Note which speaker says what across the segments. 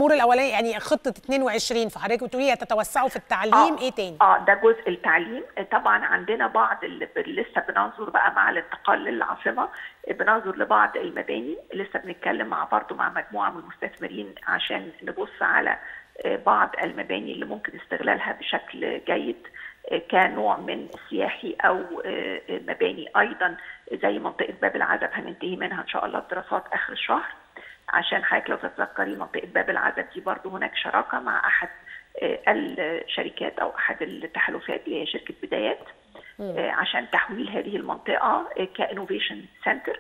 Speaker 1: الامور الاولانيه يعني خطه 22 فحضرتك بتقولي هتتوسعوا في التعليم
Speaker 2: آه
Speaker 1: ايه تاني
Speaker 2: اه ده جزء التعليم طبعا عندنا بعض اللي ب- لسه بننظر بقى مع الانتقال للعاصمه بننظر لبعض المباني لسه بنتكلم مع برضه مع مجموعه من المستثمرين عشان نبص على آه، بعض المباني اللي ممكن استغلالها بشكل جيد آه، كنوع من سياحي او آه، آه، مباني ايضا زي منطقه باب العزب هننتهي منها ان شاء الله الدراسات اخر الشهر عشان حضرتك لو تتذكري منطقه باب العزب دي برضه هناك شراكه مع احد آه، الشركات او احد التحالفات اللي هي شركه بدايات آه، عشان تحويل هذه المنطقه آه، كانوفيشن سنتر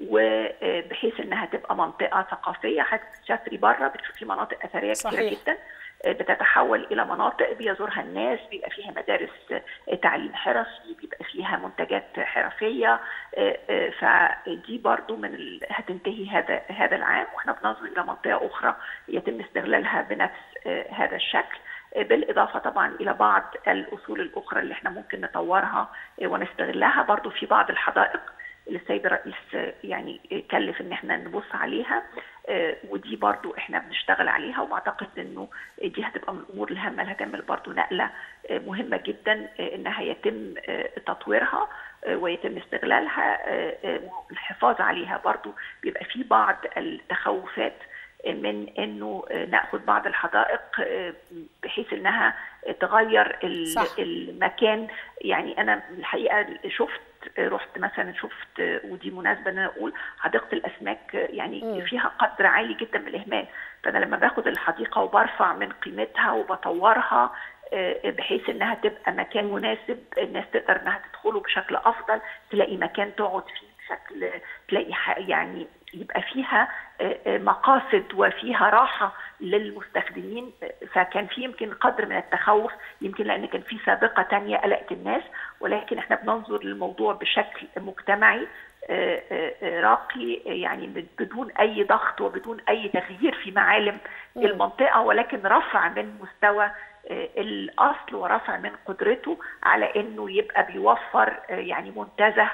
Speaker 2: وبحيث انها تبقى منطقه ثقافيه هتسافري بره بتشوفي مناطق اثريه كتيره
Speaker 1: صحيح.
Speaker 2: جدا آه، بتتحول الى مناطق بيزورها الناس بيبقى فيها مدارس آه، تعليم حرفي بيبقى فيها منتجات حرفيه آه، آه، فدي برضو من ال... هتنتهي هذا هذا العام واحنا بننظر الى منطقه اخرى يتم استغلالها بنفس آه، هذا الشكل آه، بالاضافه طبعا الى بعض الاصول الاخرى اللي احنا ممكن نطورها آه، ونستغلها برضو في بعض الحدائق اللي السيد الرئيس آه، يعني آه، كلف ان احنا نبص عليها آه، ودي برضو احنا بنشتغل عليها وبعتقد انه دي هتبقى من الامور الهامه اللي هتعمل برضو نقله آه، مهمه جدا آه، انها يتم آه، تطويرها آه، ويتم استغلالها آه، آه، والحفاظ عليها برضو بيبقى في بعض التخوفات من انه ناخذ بعض الحدائق آه، بحيث انها تغير ال-
Speaker 1: صح.
Speaker 2: المكان يعني انا الحقيقه شفت رحت مثلا شفت ودي مناسبه ان انا اقول حديقه الاسماك يعني
Speaker 1: مم.
Speaker 2: فيها قدر عالي جدا من الاهمال فانا لما باخد الحديقه وبرفع من قيمتها وبطورها آه، بحيث انها تبقى مكان مناسب الناس تقدر انها تدخله بشكل افضل تلاقي مكان تقعد فيه بشكل تلاقي ح- يعني يبقى فيها آه، آه، مقاصد وفيها راحه للمستخدمين آه، فكان في يمكن قدر من التخوف يمكن لان كان في سابقه تانية قلقت الناس ولكن احنا بننظر للموضوع بشكل مجتمعي آه، آه، آه، راقي آه، يعني بد- بدون اي ضغط وبدون اي تغيير في معالم
Speaker 1: مم.
Speaker 2: المنطقه ولكن رفع من مستوى آه، الاصل ورفع من قدرته على انه يبقى بيوفر آه، يعني منتزه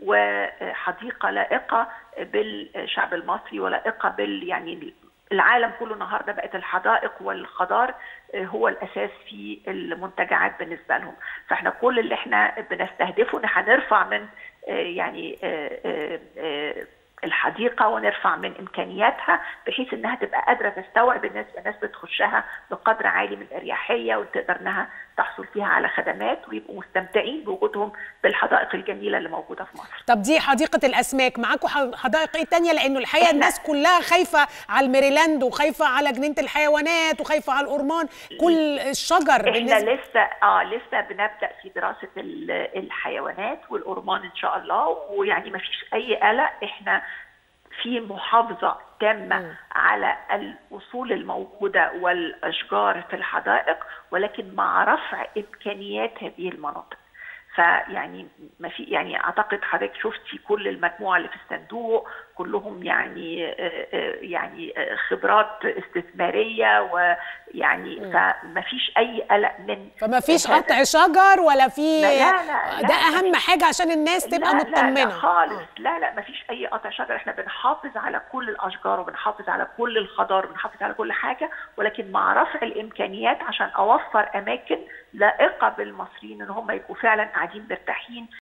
Speaker 2: وحديقه لائقه بالشعب المصري ولائقه بال يعني العالم كله النهارده بقت الحدائق والخضار آه، هو الاساس في المنتجعات بالنسبه لهم فاحنا كل اللي احنا بنستهدفه ان هنرفع من آه، يعني آه، آه، آه، الحديقه ونرفع من امكانياتها بحيث انها تبقى قادره تستوعب الناس الناس بتخشها بقدر عالي من الاريحيه وتقدر انها تحصل فيها على خدمات ويبقوا مستمتعين بوجودهم بالحدائق الجميله اللي موجوده في مصر.
Speaker 1: طب دي حديقه الاسماك معاكم ح- حدائق ايه تانية لانه الحقيقه
Speaker 2: إحنا-
Speaker 1: الناس كلها خايفه على الميريلاند وخايفه على جنينه الحيوانات وخايفه على الأورمان كل الشجر
Speaker 2: احنا
Speaker 1: بالنسبه
Speaker 2: لسه اه لسه بنبدا في دراسه ال- الحيوانات والأورمان ان شاء الله ويعني ما فيش اي قلق احنا في محافظه تامه
Speaker 1: مم.
Speaker 2: على الاصول الموجوده والاشجار في الحدائق ولكن مع رفع امكانيات هذه المناطق فيعني ما في يعني اعتقد حضرتك شفتي كل المجموعه اللي في الصندوق كلهم يعني آه، آه، يعني آه، خبرات استثماريه ويعني فما فيش اي قلق من
Speaker 1: فما فيش
Speaker 2: هذا.
Speaker 1: قطع شجر ولا في
Speaker 2: لا، لا، لا،
Speaker 1: ده
Speaker 2: لا،
Speaker 1: اهم
Speaker 2: مفيش.
Speaker 1: حاجه عشان الناس تبقى
Speaker 2: لا لا
Speaker 1: مطمنه
Speaker 2: لا خالص
Speaker 1: آه.
Speaker 2: لا لا ما فيش اي قطع شجر احنا بنحافظ على كل الاشجار وبنحافظ على كل الخضار وبنحافظ على كل حاجه ولكن مع رفع الامكانيات عشان اوفر اماكن لائقه بالمصريين ان هم يبقوا فعلا قاعدين مرتاحين